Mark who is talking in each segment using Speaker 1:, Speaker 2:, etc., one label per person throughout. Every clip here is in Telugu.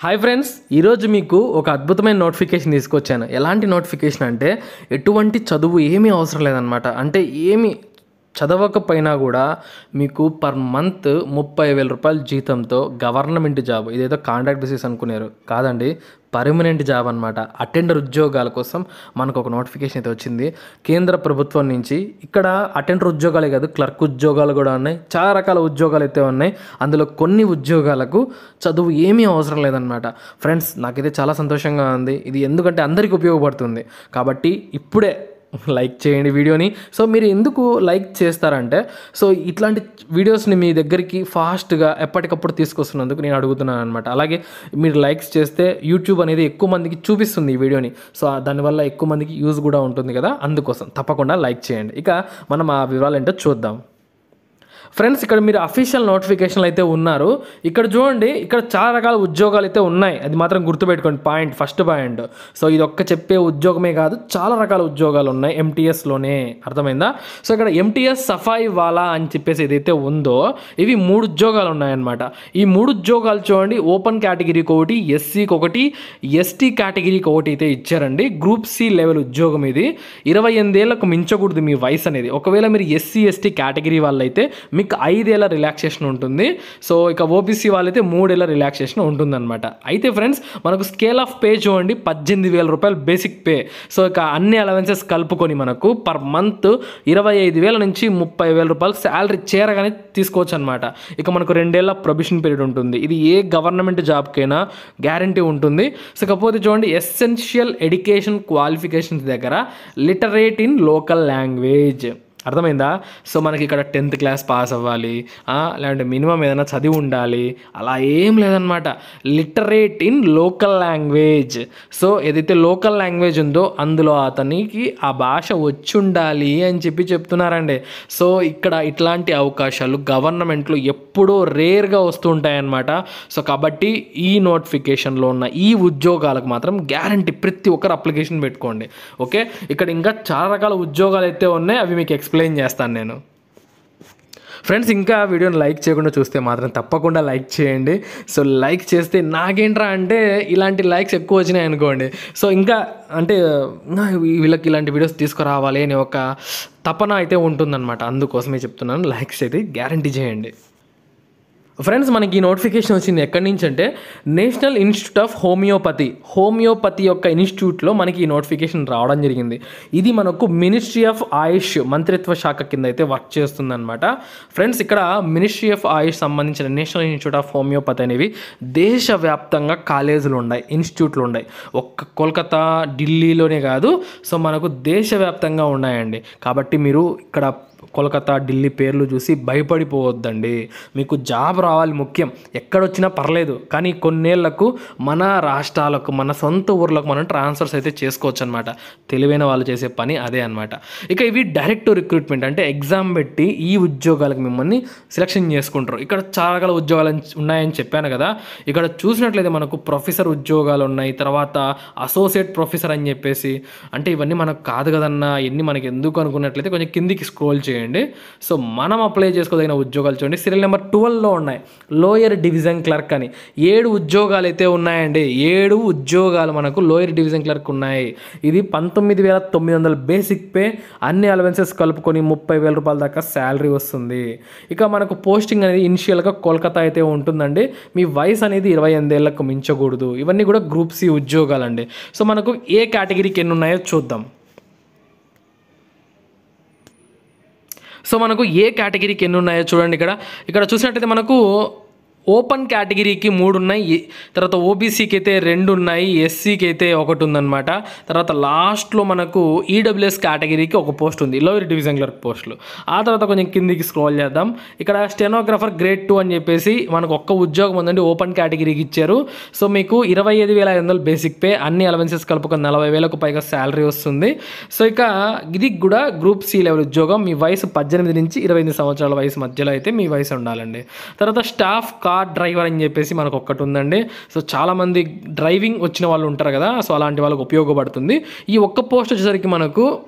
Speaker 1: హాయ్ ఫ్రెండ్స్ ఈరోజు మీకు ఒక అద్భుతమైన నోటిఫికేషన్ తీసుకొచ్చాను ఎలాంటి నోటిఫికేషన్ అంటే ఎటువంటి చదువు ఏమీ అవసరం లేదనమాట అంటే ఏమి చదవకపోయినా కూడా మీకు పర్ మంత్ ముప్పై వేల రూపాయల జీతంతో గవర్నమెంట్ జాబ్ ఇదేదో కాంట్రాక్ట్ బేసిస్ అనుకున్నారు కాదండి పర్మనెంట్ జాబ్ అనమాట అటెండర్ ఉద్యోగాల కోసం మనకు ఒక నోటిఫికేషన్ అయితే వచ్చింది కేంద్ర ప్రభుత్వం నుంచి ఇక్కడ అటెండర్ ఉద్యోగాలే కాదు క్లర్క్ ఉద్యోగాలు కూడా ఉన్నాయి చాలా రకాల ఉద్యోగాలు అయితే ఉన్నాయి అందులో కొన్ని ఉద్యోగాలకు చదువు ఏమీ అవసరం లేదనమాట ఫ్రెండ్స్ నాకైతే చాలా సంతోషంగా ఉంది ఇది ఎందుకంటే అందరికీ ఉపయోగపడుతుంది కాబట్టి ఇప్పుడే లైక్ చేయండి వీడియోని సో మీరు ఎందుకు లైక్ చేస్తారంటే సో ఇట్లాంటి వీడియోస్ని మీ దగ్గరికి ఫాస్ట్గా ఎప్పటికప్పుడు తీసుకొస్తున్నందుకు నేను అడుగుతున్నాను అనమాట అలాగే మీరు లైక్స్ చేస్తే యూట్యూబ్ అనేది ఎక్కువ మందికి చూపిస్తుంది ఈ వీడియోని సో దానివల్ల ఎక్కువ మందికి యూజ్ కూడా ఉంటుంది కదా అందుకోసం తప్పకుండా లైక్ చేయండి ఇక మనం ఆ వివరాలు ఏంటో చూద్దాం ఫ్రెండ్స్ ఇక్కడ మీరు అఫీషియల్ నోటిఫికేషన్లు అయితే ఉన్నారు ఇక్కడ చూడండి ఇక్కడ చాలా రకాల ఉద్యోగాలు అయితే ఉన్నాయి అది మాత్రం గుర్తుపెట్టుకోండి పాయింట్ ఫస్ట్ పాయింట్ సో ఇది ఒక్క చెప్పే ఉద్యోగమే కాదు చాలా రకాల ఉద్యోగాలు ఉన్నాయి ఎంటీఎస్లోనే అర్థమైందా సో ఇక్కడ ఎంటీఎస్ సఫాయి వాలా అని చెప్పేసి ఏదైతే ఉందో ఇవి మూడు ఉద్యోగాలు ఉన్నాయన్నమాట ఈ మూడు ఉద్యోగాలు చూడండి ఓపెన్ కేటగిరీకి ఒకటి ఎస్సీకి ఒకటి ఎస్టీ కేటగిరీకి ఒకటి అయితే ఇచ్చారండి గ్రూప్ సి లెవెల్ ఉద్యోగం ఇది ఇరవై ఎనిమిదేళ్లకు మించకూడదు మీ వయసు అనేది ఒకవేళ మీరు ఎస్సీ ఎస్టీ కేటగిరీ వాళ్ళైతే మీకు ఐదేళ్ల రిలాక్సేషన్ ఉంటుంది సో ఇక ఓబీసీ వాళ్ళైతే మూడేళ్ల రిలాక్సేషన్ ఉంటుందన్నమాట అయితే ఫ్రెండ్స్ మనకు స్కేల్ ఆఫ్ పే చూడండి పద్దెనిమిది వేల రూపాయలు బేసిక్ పే సో ఇక అన్ని అలవెన్సెస్ కలుపుకొని మనకు పర్ మంత్ ఇరవై ఐదు వేల నుంచి ముప్పై వేల రూపాయలు శాలరీ చేరగానే తీసుకోవచ్చు అనమాట ఇక మనకు రెండేళ్ల ప్రొబిషన్ పీరియడ్ ఉంటుంది ఇది ఏ గవర్నమెంట్ జాబ్కైనా గ్యారంటీ ఉంటుంది సో కాకపోతే చూడండి ఎసెన్షియల్ ఎడ్యుకేషన్ క్వాలిఫికేషన్స్ దగ్గర లిటరేట్ ఇన్ లోకల్ లాంగ్వేజ్ అర్థమైందా సో మనకి ఇక్కడ టెన్త్ క్లాస్ పాస్ అవ్వాలి ఆ, లేదంటే మినిమం ఏదైనా చదివి ఉండాలి అలా ఏం లేదనమాట literate in local language so ఏదైతే లోకల్ లాంగ్వేజ్ ఉందో అందులో అతనికి ఆ భాష వచ్చి ఉండాలి అని చెప్పి చెప్తున్నారండి సో ఇక్కడ ఇట్లాంటి అవకాశాలు గవర్నమెంట్లో ఎప్పుడో రేర్గా వస్తూ ఉంటాయన్నమాట సో కాబట్టి ఈ నోటిఫికేషన్లో ఉన్న ఈ ఉద్యోగాలకు మాత్రం గ్యారంటీ ప్రతి ఒక్కరు అప్లికేషన్ పెట్టుకోండి ఓకే ఇక్కడ ఇంకా చాలా రకాల ఉద్యోగాలు అయితే ఉన్నాయి అవి మీకు ఎక్స్ప్లెయిన్ చేస్తాను నేను ఫ్రెండ్స్ ఇంకా వీడియోని లైక్ చేయకుండా చూస్తే మాత్రం తప్పకుండా లైక్ చేయండి సో లైక్ చేస్తే నాకేంట్రా అంటే ఇలాంటి లైక్స్ ఎక్కువ వచ్చినాయి అనుకోండి సో ఇంకా అంటే "నా, వీళ్ళకి ఇలాంటి వీడియోస్ తీసుకురావాలి అనే ఒక తపన అయితే ఉంటుందన్నమాట అందుకోసమే చెప్తున్నాను లైక్స్ అయితే గ్యారంటీ చేయండి ఫ్రెండ్స్ మనకి ఈ నోటిఫికేషన్ వచ్చింది ఎక్కడి నుంచి అంటే national institute of homeopathy homeopathy యొక్క ఇన్స్టిట్యూట్లో మనకి ఈ నోటిఫికేషన్ రావడం జరిగింది ఇది మనకు మినిస్ట్రీ ఆఫ్ ఆయుష్ మంత్రిత్వ శాఖ కింద అయితే వర్క్ చేస్తుందన్నమాట ఫ్రెండ్స్ ఇక్కడ మినిస్ట్రీ ఆఫ్ ఆయుష్ సంబంధించిన నేషనల్ ఇన్స్టిట్యూట్ ఆఫ్ హోమియోపతి అనేవి దేశవ్యాప్తంగా కాలేజీలు ఉన్నాయి ఇన్స్టిట్యూట్లు ఉన్నాయి ఒక్క కోల్కతా ఢిల్లీలోనే కాదు సో మనకు దేశవ్యాప్తంగా ఉన్నాయండి కాబట్టి మీరు ఇక్కడ కోల్కతా ఢిల్లీ పేర్లు చూసి భయపడిపోవద్దండి మీకు జాబ్ రావాలి ముఖ్యం ఎక్కడొచ్చినా పర్లేదు కానీ కొన్నేళ్లకు మన రాష్ట్రాలకు మన సొంత ఊర్లకు మనం ట్రాన్స్ఫర్స్ అయితే చేసుకోవచ్చు అనమాట తెలివైన వాళ్ళు చేసే పని అదే అనమాట ఇక ఇవి డైరెక్ట్ రిక్రూట్మెంట్ అంటే ఎగ్జామ్ పెట్టి ఈ ఉద్యోగాలకు మిమ్మల్ని సెలక్షన్ చేసుకుంటారు ఇక్కడ చాలా రకాల ఉద్యోగాలు ఉన్నాయని చెప్పాను కదా ఇక్కడ చూసినట్లయితే మనకు ప్రొఫెసర్ ఉద్యోగాలు ఉన్నాయి తర్వాత అసోసియేట్ ప్రొఫెసర్ అని చెప్పేసి అంటే ఇవన్నీ మనకు కాదు కదన్నా ఇవన్నీ మనకి ఎందుకు అనుకున్నట్లయితే కొంచెం కిందికి స్క్రోల్ చేయండి సో మనం అప్లై చేసుకోదగిన ఉద్యోగాలు చూడండి సీరియల్ నెంబర్ ట్వెల్వ్లో ఉన్నాయి లోయర్ డివిజన్ క్లర్క్ అని ఏడు ఉద్యోగాలు అయితే ఉన్నాయండి ఏడు ఉద్యోగాలు మనకు లోయర్ డివిజన్ క్లర్క్ ఉన్నాయి ఇది పంతొమ్మిది వేల తొమ్మిది వందల బేసిక్ పే అన్ని అలవెన్సెస్ కలుపుకొని ముప్పై వేల రూపాయల దాకా శాలరీ వస్తుంది ఇక మనకు పోస్టింగ్ అనేది ఇనిషియల్గా కోల్కతా అయితే ఉంటుందండి మీ వయసు అనేది ఇరవై ఎనిమిదేళ్లకు మించకూడదు ఇవన్నీ కూడా గ్రూప్ సి ఉద్యోగాలండి సో మనకు ఏ కేటగిరీకి ఎన్ని ఉన్నాయో చూద్దాం సో మనకు ఏ కేటగిరీకి ఎన్ని ఉన్నాయో చూడండి ఇక్కడ ఇక్కడ చూసినట్టయితే మనకు ఓపెన్ కేటగిరీకి మూడు ఉన్నాయి ఏ- తర్వాత ఓబీసీకి అయితే రెండు ఉన్నాయి ఎస్సీకి అయితే ఒకటి ఉందన్నమాట తర్వాత లాస్ట్లో మనకు ఈడబ్ల్యూఎస్ కేటగిరీకి ఒక పోస్ట్ ఉంది లోయర్ డివిజన్ క్లర్క్ పోస్టులు ఆ తర్వాత కొంచెం కిందికి స్క్రోల్ చేద్దాం ఇక్కడ స్టెనోగ్రాఫర్ గ్రేడ్ టూ అని చెప్పేసి మనకు ఒక్క ఉద్యోగం ఉందండి ఓపెన్ కేటగిరీకి ఇచ్చారు సో మీకు ఇరవై ఐదు వేల ఐదు వందలు బేసిక్ పే అన్ని అలవెన్సెస్ కలుపుకొని నలభై వేలకు పైగా శాలరీ వస్తుంది సో ఇక ఇది కూడా గ్రూప్ సి లెవెల్ ఉద్యోగం మీ వయసు పద్దెనిమిది నుంచి ఇరవై ఎనిమిది సంవత్సరాల వయసు మధ్యలో అయితే మీ వయసు ఉండాలండి తర్వాత స్టాఫ్ కార్ డ్రైవర్ అని చెప్పేసి మనకు ఒక్కటి ఉందండి సో చాలామంది డ్రైవింగ్ వచ్చిన వాళ్ళు ఉంటారు కదా సో అలాంటి వాళ్ళకి ఉపయోగపడుతుంది ఈ ఒక్క పోస్ట్ వచ్చేసరికి మనకు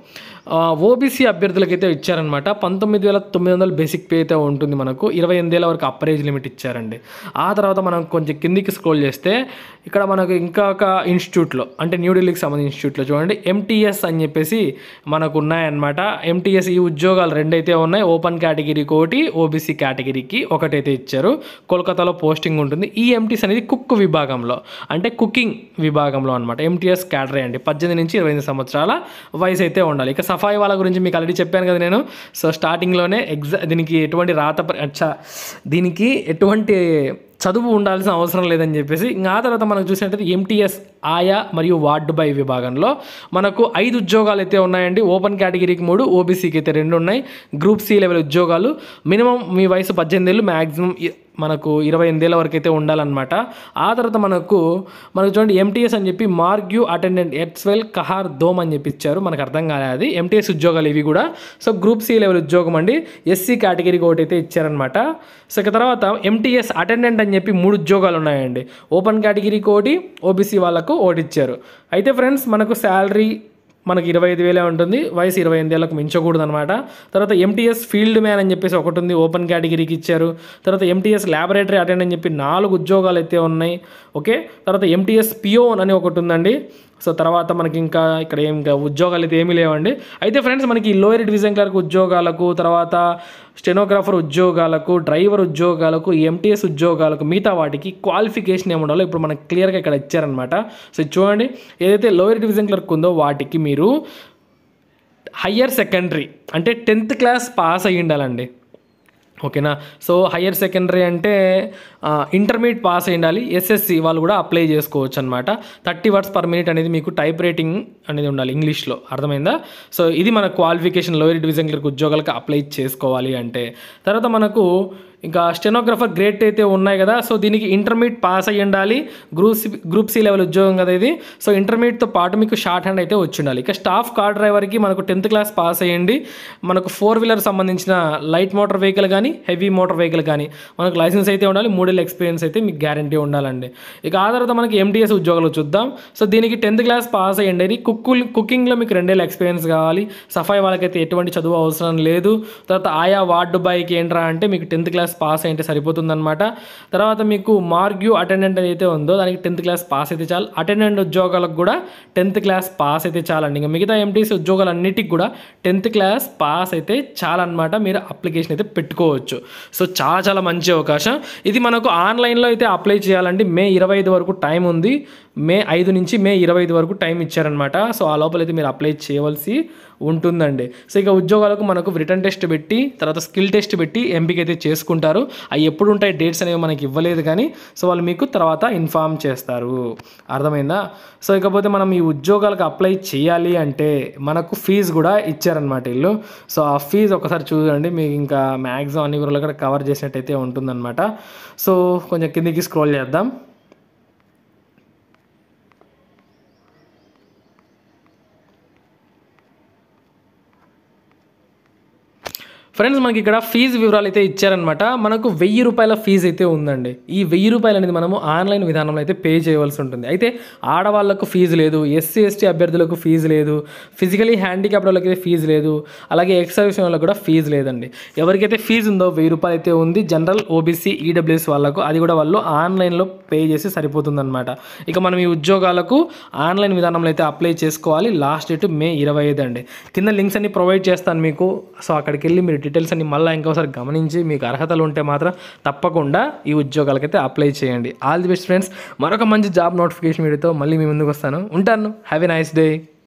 Speaker 1: ఓబీసీ అభ్యర్థులకైతే ఇచ్చారనమాట పంతొమ్మిది వేల తొమ్మిది వందల బేసిక్ పే అయితే ఉంటుంది మనకు ఇరవై ఎనిమిదేళ్ళ వరకు అప్పర్ ఏజ్ లిమిట్ ఇచ్చారండి ఆ తర్వాత మనం కొంచెం కిందికి స్క్రోల్ చేస్తే ఇక్కడ మనకు ఇంకా ఒక ఇన్స్టిట్యూట్లో అంటే న్యూఢిల్లీకి సంబంధించిన ఇన్స్టిట్యూట్లో చూడండి ఎంటీఎస్ అని చెప్పేసి మనకు ఉన్నాయన్నమాట ఎంటీఎస్ ఈ ఉద్యోగాలు రెండైతే ఉన్నాయి ఓపెన్ కేటగిరీకి ఒకటి ఓబీసీ కేటగిరీకి ఒకటైతే ఇచ్చారు కోల్కతాలో పోస్టింగ్ ఉంటుంది ఈ ఎంటీఎస్ అనేది కుక్ విభాగంలో అంటే కుకింగ్ విభాగంలో అనమాట ఎంటీఎస్ క్యాటరీ అండి పద్దెనిమిది నుంచి ఇరవై ఎనిమిది సంవత్సరాల వయసు అయితే ఉండాలి ఇక సఫాయి వాళ్ళ గురించి మీకు ఆల్రెడీ చెప్పాను కదా నేను సో స్టార్టింగ్లోనే ఎగ్జా దీనికి ఎటువంటి రాత ప- అచ్చా దీనికి ఎటువంటి చదువు ఉండాల్సిన అవసరం లేదని చెప్పేసి ఇంకా ఆ తర్వాత మనకు చూసినట్టయితే ఎంటీఎస్ ఆయా మరియు వార్డు బై విభాగంలో మనకు ఐదు ఉద్యోగాలు అయితే ఉన్నాయండి ఓపెన్ కేటగిరీకి మూడు ఓబీసీకి అయితే రెండు ఉన్నాయి గ్రూప్ సి లెవెల్ ఉద్యోగాలు మినిమం మీ వయసు పద్దెనిమిది ఏళ్ళు మ్యాక్సిమం మనకు ఇరవై ఎనిమిదేళ్ళ వరకు అయితే ఉండాలన్నమాట ఆ తర్వాత మనకు మనకు చూడండి ఎంటీఎస్ అని చెప్పి మార్గ్యూ అటెండెంట్ ఎట్స్వెల్ కహార్ దోమ్ అని చెప్పి ఇచ్చారు మనకు అర్థం కాలేదు అది ఎంటీఎస్ ఉద్యోగాలు ఇవి కూడా సో గ్రూప్ సి లెవెల్ ఉద్యోగం అండి ఎస్సీ కేటగిరీకి ఒకటి అయితే ఇచ్చారనమాట సో ఇక తర్వాత ఎంటీఎస్ అటెండెంట్ అని చెప్పి మూడు ఉద్యోగాలు ఉన్నాయండి ఓపెన్ కేటగిరీకి ఒకటి ఓబీసీ వాళ్ళకు ఒకటి ఇచ్చారు అయితే ఫ్రెండ్స్ మనకు శాలరీ మనకి ఇరవై ఐదు వేలే ఉంటుంది వయసు ఇరవై ఎనిమిది ఏళ్ళకు మించకూడదు అనమాట తర్వాత ఎంటీఎస్ ఫీల్డ్ మ్యాన్ అని చెప్పేసి ఒకటి ఉంది ఓపెన్ కేటగిరీకి ఇచ్చారు తర్వాత ఎంటీఎస్ ల్యాబొరేటరీ అటెండ్ అని చెప్పి నాలుగు ఉద్యోగాలు అయితే ఉన్నాయి ఓకే తర్వాత ఎంటీఎస్ పియోన్ అని ఒకటి ఉందండి సో తర్వాత మనకి ఇంకా ఇక్కడ ఏం ఇంకా ఉద్యోగాలు అయితే ఏమీ లేవండి అయితే ఫ్రెండ్స్ మనకి లోయర్ డివిజన్ క్లర్క్ ఉద్యోగాలకు తర్వాత స్టెనోగ్రాఫర్ ఉద్యోగాలకు డ్రైవర్ ఉద్యోగాలకు ఎంటీఎస్ ఉద్యోగాలకు మిగతా వాటికి క్వాలిఫికేషన్ ఏమి ఉండాలో ఇప్పుడు మనకి క్లియర్గా ఇక్కడ ఇచ్చారనమాట సో ఇది చూడండి ఏదైతే లోయర్ డివిజన్ క్లర్క్ ఉందో వాటికి మీరు హయ్యర్ సెకండరీ అంటే టెన్త్ క్లాస్ పాస్ అయ్యి ఉండాలండి ఓకేనా సో హయ్యర్ సెకండరీ అంటే ఇంటర్మీడియట్ పాస్ అయి ఉండాలి ఎస్ఎస్సి వాళ్ళు కూడా అప్లై చేసుకోవచ్చు అనమాట థర్టీ వర్డ్స్ పర్ మినిట్ అనేది మీకు టైప్ రేటింగ్ అనేది ఉండాలి ఇంగ్లీష్లో అర్థమైందా సో ఇది మన క్వాలిఫికేషన్ లోయర్ డివిజన్ క్లర్క్ ఉద్యోగాలకు అప్లై చేసుకోవాలి అంటే తర్వాత మనకు ఇంకా స్టెనోగ్రఫర్ గ్రేడ్ అయితే ఉన్నాయి కదా సో దీనికి ఇంటర్మీడియట్ పాస్ అయ్యి ఉండాలి group C group C level ఉద్యోగం కదా ఇది సో ఇంటర్మీడియట్తో పాటు మీకు షార్ట్ హ్యాండ్ అయితే వచ్చి ఉండాలి ఇక స్టాఫ్ కార్ డ్రైవర్కి మనకు టెన్త్ క్లాస్ పాస్ అయ్యండి మనకు ఫోర్ వీలర్ సంబంధించిన లైట్ మోటార్ వెహికల్ కానీ హెవీ మోటార్ వెహికల్ కానీ మనకు లైసెన్స్ అయితే ఉండాలి మూడేళ్ళ ఎక్స్పీరియన్స్ అయితే మీకు గ్యారంటీ ఉండాలండి ఇక ఆ తర్వాత మనకి ఎంటీఎస్ ఉద్యోగాలు చూద్దాం సో దీనికి టెన్త్ క్లాస్ పాస్ అయ్యండి కుక్కు కుకింగ్లో మీకు రెండేళ్ళ ఎక్స్పీరియన్స్ కావాలి సఫాయి వాళ్ళకైతే ఎటువంటి చదువు అవసరం లేదు తర్వాత ఆయా వార్డు బాయ్కి ఏంట్రా అంటే మీకు టెన్త్ క్లాస్ పాస్ అయితే సరిపోతుందన్నమాట తర్వాత మీకు మార్గ్యూ అటెండెంట్ అయితే ఉందో దానికి టెన్త్ క్లాస్ పాస్ అయితే చాలు అటెండెంట్ ఉద్యోగాలకు కూడా టెన్త్ క్లాస్ పాస్ అయితే చాలండి ఇంకా మిగతా ఎంటీసీ ఉద్యోగాలన్నిటికి కూడా టెన్త్ క్లాస్ పాస్ అయితే చాలన్నమాట మీరు అప్లికేషన్ అయితే పెట్టుకోవచ్చు సో చాలా చాలా మంచి అవకాశం ఇది మనకు ఆన్లైన్లో అయితే అప్లై చేయాలండి మే ఇరవై ఐదు వరకు టైం ఉంది మే ఐదు నుంచి మే ఇరవై ఐదు వరకు టైం ఇచ్చారనమాట సో ఆ లోపల అయితే మీరు అప్లై చేయవలసి ఉంటుందండి సో ఇక ఉద్యోగాలకు మనకు రిటర్న్ టెస్ట్ పెట్టి తర్వాత స్కిల్ టెస్ట్ పెట్టి ఎంపిక అయితే చేసుకుంటారు అవి ఎప్పుడు ఉంటాయి డేట్స్ అనేవి మనకి ఇవ్వలేదు కానీ సో వాళ్ళు మీకు తర్వాత ఇన్ఫామ్ చేస్తారు అర్థమైందా సో ఇకపోతే మనం ఈ ఉద్యోగాలకు అప్లై చేయాలి అంటే మనకు ఫీజు కూడా ఇచ్చారనమాట వీళ్ళు సో ఆ ఫీజు ఒకసారి చూడండి మీకు ఇంకా మ్యాక్సిమం అన్ని కూడా కూడా కవర్ చేసినట్టయితే ఉంటుందన్నమాట సో కొంచెం కిందికి స్క్రోల్ చేద్దాం ఫ్రెండ్స్ మనకి ఇక్కడ ఫీజు వివరాలు అయితే ఇచ్చారనమాట మనకు వెయ్యి రూపాయల ఫీజు అయితే ఉందండి ఈ వెయ్యి రూపాయలు అనేది మనము ఆన్లైన్ విధానంలో అయితే పే చేయవలసి ఉంటుంది అయితే ఆడవాళ్ళకు ఫీజు లేదు ఎస్సీ ఎస్టీ అభ్యర్థులకు ఫీజు లేదు ఫిజికలీ హ్యాండిక్యాప్ వాళ్ళకి అయితే ఫీజు లేదు అలాగే ఎక్సర్విస్ వాళ్ళకి కూడా ఫీజు లేదండి ఎవరికైతే ఫీజు ఉందో వెయ్యి రూపాయలు అయితే ఉంది జనరల్ ఓబీసీ ఈడబ్ల్యూఎస్ వాళ్ళకు అది కూడా వాళ్ళు ఆన్లైన్లో పే చేసి సరిపోతుందన్నమాట ఇక మనం ఈ ఉద్యోగాలకు ఆన్లైన్ విధానంలో అయితే అప్లై చేసుకోవాలి లాస్ట్ డేట్ మే ఇరవై ఐదు అండి కింద లింక్స్ అన్ని ప్రొవైడ్ చేస్తాను మీకు సో అక్కడికి వెళ్ళి మీరు డీటెయిల్స్ అన్ని మళ్ళీ ఇంకోసారి గమనించి మీకు అర్హతలు ఉంటే మాత్రం తప్పకుండా ఈ ఉద్యోగాలకైతే అప్లై చేయండి ఆల్ ది బెస్ట్ ఫ్రెండ్స్ మరొక మంచి జాబ్ నోటిఫికేషన్ వీడియోతో మళ్ళీ మీ ముందుకు వస్తాను ఉంటాను హ్యావ్ ఎ నైస్ డే